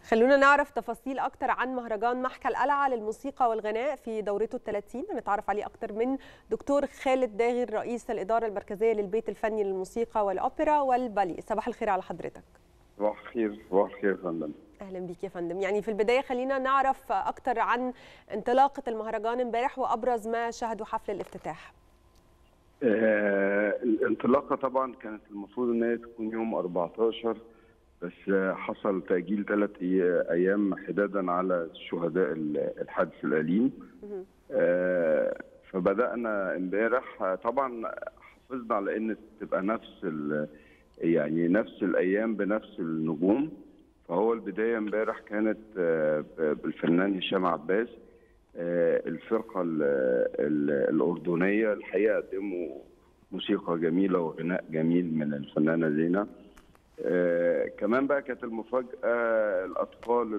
خلونا نعرف تفاصيل أكتر عن مهرجان محكى القلعة للموسيقى والغناء في دورته الثلاثين نتعرف عليه أكتر من دكتور خالد داغر رئيس الإدارة المركزية للبيت الفني للموسيقى والأوبرا والبالي صباح الخير على حضرتك صباح الخير صباح الخير يا فندم اهلا بيك يا فندم يعني في البدايه خلينا نعرف اكتر عن انطلاقه المهرجان امبارح وابرز ما شهدوا حفل الافتتاح آه الانطلاقه طبعا كانت المفروض ان هي تكون يوم 14 بس آه حصل تاجيل ثلاث ايام حدادا على شهداء الحادث الاليم آه فبدانا امبارح طبعا حافظنا على ان تبقى نفس يعني نفس الايام بنفس النجوم فهو البدايه امبارح كانت بالفنان هشام عباس الفرقه الاردنيه الحقيقه قدموا موسيقى جميله وغناء جميل من الفنانه زينه كمان بقى كانت المفاجاه الاطفال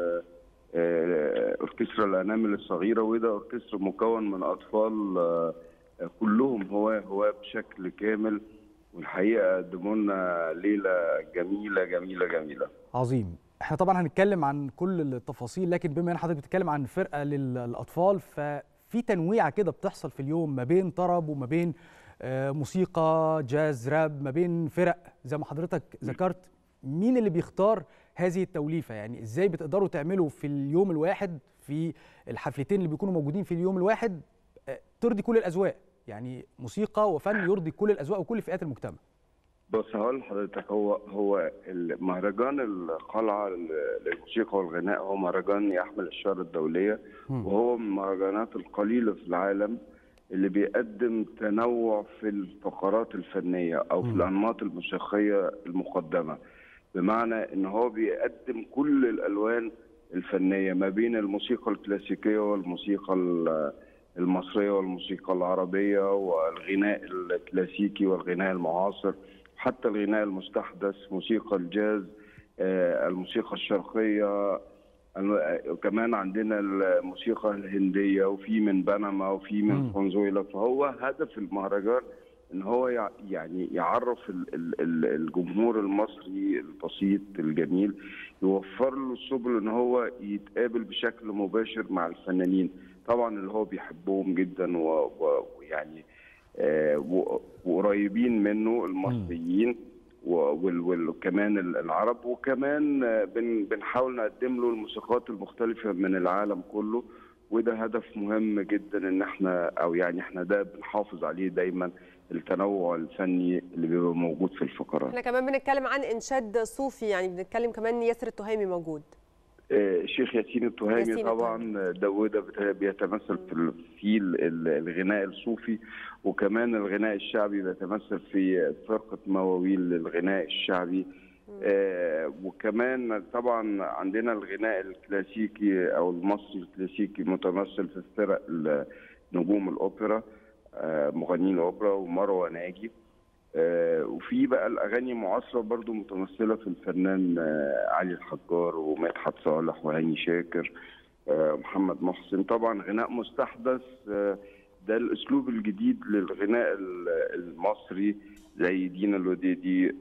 اوركسترا الانامل الصغيره وده اوركسترا مكون من اطفال كلهم هواه هواه بشكل كامل والحقيقه قدموا لنا ليله جميله جميله جميله عظيم احنا طبعا هنتكلم عن كل التفاصيل لكن بما ان حضرتك بتتكلم عن فرقه للاطفال ففي تنويعه كده بتحصل في اليوم ما بين طرب وما بين موسيقى جاز راب ما بين فرق زي ما حضرتك ذكرت مين اللي بيختار هذه التوليفه يعني ازاي بتقدروا تعملوا في اليوم الواحد في الحفلتين اللي بيكونوا موجودين في اليوم الواحد ترضي كل الاذواق يعني موسيقى وفن يرضي كل الاذواق وكل فئات المجتمع بص هقول لحضرتك هو هو مهرجان القلعه للموسيقى والغناء هو مهرجان يحمل الشاره الدوليه وهو من المهرجانات القليله في العالم اللي بيقدم تنوع في الفقرات الفنيه او في الانماط الموسيقيه المقدمه بمعنى ان هو بيقدم كل الالوان الفنيه ما بين الموسيقى الكلاسيكيه والموسيقى المصريه والموسيقى العربيه والغناء الكلاسيكي والغناء المعاصر حتى الغناء المستحدث موسيقى الجاز الموسيقى الشرقيه وكمان عندنا الموسيقى الهنديه وفي من بنما وفي من فنزويلا فهو هدف المهرجان ان هو يعني يعرف الجمهور المصري البسيط الجميل يوفر له السبل ان هو يتقابل بشكل مباشر مع الفنانين طبعا اللي هو بيحبهم جدا ويعني وقريبين منه المصريين وكمان العرب وكمان بنحاول نقدم له الموسيقات المختلفه من العالم كله وده هدف مهم جدا ان احنا او يعني احنا ده بنحافظ عليه دايما التنوع الفني اللي بيبقى موجود في الفقرات. احنا كمان بنتكلم عن انشاد صوفي يعني بنتكلم كمان ياسر التهامي موجود. الشيخ ياسين التهامي ياسين طبعا ده وده بيتمثل في في الغناء الصوفي وكمان الغناء الشعبي بيتمثل في فرقه مواويل للغناء الشعبي آه وكمان طبعا عندنا الغناء الكلاسيكي او المصري الكلاسيكي متمثل في فرق نجوم الاوبرا آه مغنيين الاوبرا ومروه ناجي آه وفي بقى الاغاني المعاصره برضو متمثله في الفنان آه علي الحجار ومدحت صالح وهاني شاكر آه محمد محسن طبعا غناء مستحدث ده الاسلوب الجديد للغناء المصري زي دينا الوديدي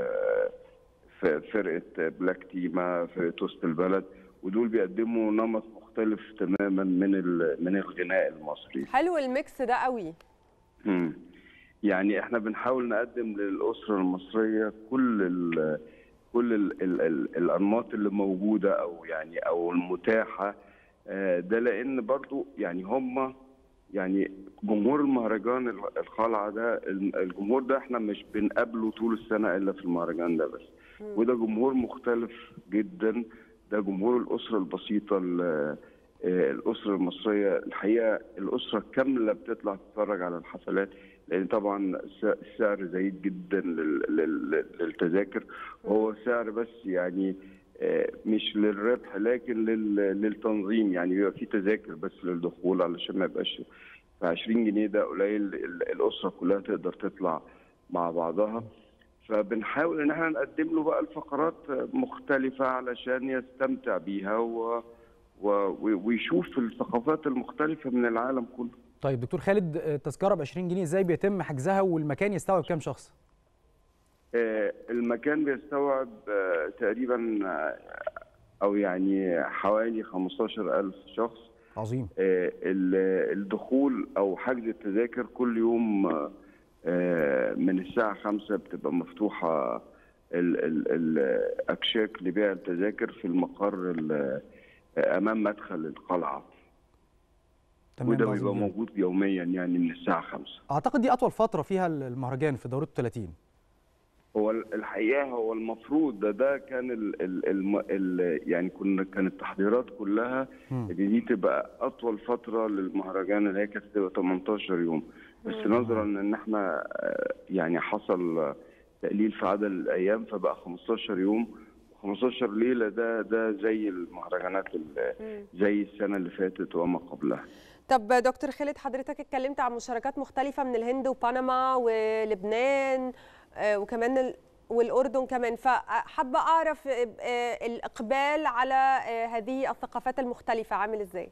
فرقه بلاك تيما فرقه وسط البلد ودول بيقدموا نمط مختلف تماما من من الغناء المصري حلو الميكس ده قوي امم يعني احنا بنحاول نقدم للاسره المصريه كل ال كل ال ال ال الانماط اللي موجوده او يعني او المتاحه ده لان برضو يعني هم يعني جمهور المهرجان القلعه ده الجمهور ده احنا مش بنقابله طول السنه الا في المهرجان ده بس وده جمهور مختلف جدا ده جمهور الاسره البسيطه الاسره المصريه الحقيقه الاسره كامله بتطلع تتفرج على الحفلات لان طبعا السعر زايد جدا للتذاكر وهو سعر بس يعني مش للربح لكن للتنظيم يعني بيبقى في تذاكر بس للدخول علشان ما يبقاش ف 20 جنيه ده قليل الاسره كلها تقدر تطلع مع بعضها فبنحاول ان احنا نقدم له بقى الفقرات مختلفه علشان يستمتع بيها و... و... ويشوف الثقافات المختلفه من العالم كله طيب دكتور خالد تذكره ب 20 جنيه ازاي بيتم حجزها والمكان يستوعب كام شخص؟ المكان بيستوعب تقريبا او يعني حوالي 15000 شخص عظيم آه، ال- الدخول او حجز التذاكر كل يوم آه، آه، من الساعه 5 بتبقى مفتوحه ال- ال- الاكشاك لبيع التذاكر في المقر ال- امام مدخل القلعه تمام وده ده بيبقى عظيم جداً. موجود يوميا يعني من الساعه 5 اعتقد دي اطول فتره فيها المهرجان في دورته 30 هو ال- الحقيقه هو المفروض ده ده كان ال ال ال ال يعني كنا كانت التحضيرات كلها مم. ان دي تبقى اطول فتره للمهرجان اللي هي كانت تبقى 18 يوم بس نظرا ان احنا آه، يعني حصل آه، تقليل في عدد الايام فبقى 15 يوم 15 ليله ده ده زي المهرجانات ال- زي السنه اللي فاتت وما قبلها طب دكتور خالد حضرتك اتكلمت عن مشاركات مختلفة من الهند وبنما ولبنان آه، وكمان ال- والأردن كمان فحابة أعرف آه، آه، الإقبال على آه، هذه الثقافات المختلفة عامل إزاي؟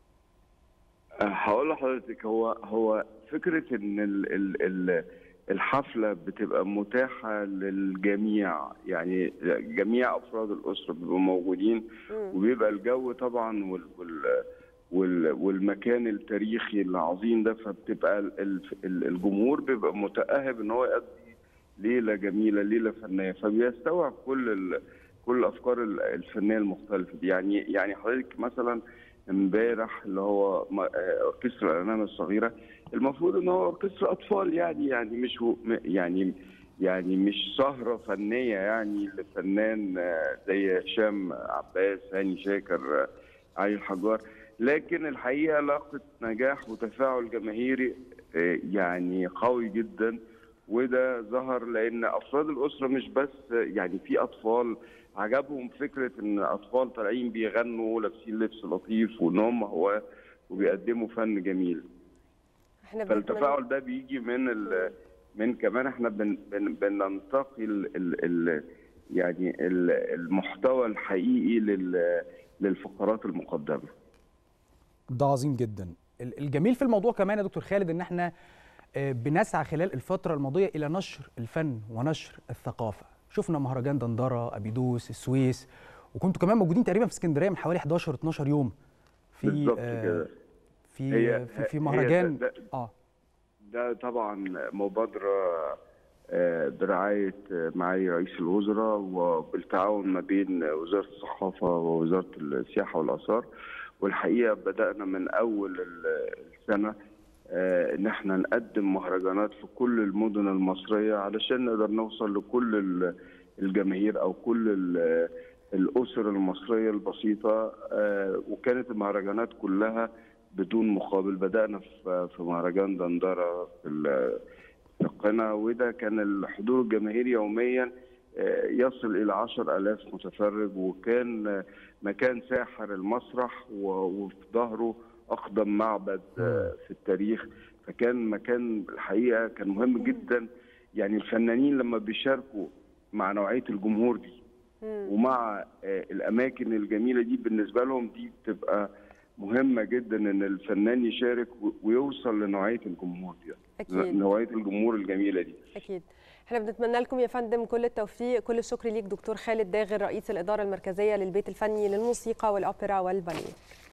هقول لحضرتك هو هو فكره ان ال ال ال الحفله بتبقى متاحه للجميع يعني جميع افراد الاسره بيبقوا موجودين وبيبقى الجو طبعا وال وال وال والمكان التاريخي العظيم ده فبتبقى ال- ال- ال- الجمهور بيبقى متاهب ان هو يقضي ليله جميله ليله فنيه فبيستوعب كل ال كل الافكار ال- الفنيه المختلفه دي يعني يعني حضرتك مثلا امبارح اللي هو م- آه، اوركسترا الانام الصغيره المفروض ان هو اوركسترا اطفال يعني يعني مش هو- م- يعني يعني مش سهره فنيه يعني لفنان آه، زي هشام عباس هاني شاكر آه، علي الحجار لكن الحقيقه لاقت نجاح وتفاعل جماهيري آه، يعني قوي جدا وده ظهر لان افراد الاسره مش بس يعني في اطفال عجبهم فكره ان اطفال طالعين بيغنوا لابسين لبس لطيف وان هم هو وبيقدموا فن جميل احنا بنتمنى- فالتفاعل ده بيجي من ال من كمان احنا بن بن بننتقي ال ال ال يعني ال المحتوى الحقيقي لل للفقرات المقدمه ده عظيم جدا ال- الجميل في الموضوع كمان يا دكتور خالد ان احنا آه، بنسعى خلال الفتره الماضيه الى نشر الفن ونشر الثقافه شفنا مهرجان دندره ابيدوس السويس وكنتوا كمان موجودين تقريبا في اسكندريه من حوالي 11 12 يوم في بالظبط آه، كده في هي- في, في هي مهرجان ده- ده- اه ده طبعا مبادرة آه، برعاية آه، معالي رئيس الوزراء وبالتعاون ما بين وزارة الثقافة ووزارة السياحة والآثار والحقيقة بدأنا من أول ال- السنة آه، إن احنا نقدم مهرجانات في كل المدن المصرية علشان نقدر نوصل لكل ال- الجماهير أو كل ال- الأسر المصرية البسيطة آه، وكانت المهرجانات كلها بدون مقابل بدأنا في في مهرجان دندرة في ال- في القنا وده كان الحضور الجماهيري يوميا آه، يصل إلى عشر ألاف متفرج وكان آه، مكان ساحر المسرح و- وفي ظهره أقدم معبد آه، في التاريخ فكان مكان الحقيقة كان مهم جدا يعني الفنانين لما بيشاركوا مع نوعية الجمهور دي ومع آه، الاماكن الجميله دي بالنسبه لهم دي بتبقى مهمه جدا ان الفنان يشارك و- ويوصل لنوعيه الجمهور دي أكيد. نوعيه الجمهور الجميله دي أكيد احنا بنتمنى لكم يا فندم كل التوفيق كل الشكر ليك دكتور خالد داغر رئيس الإدارة المركزية للبيت الفني للموسيقى والأوبرا والباليه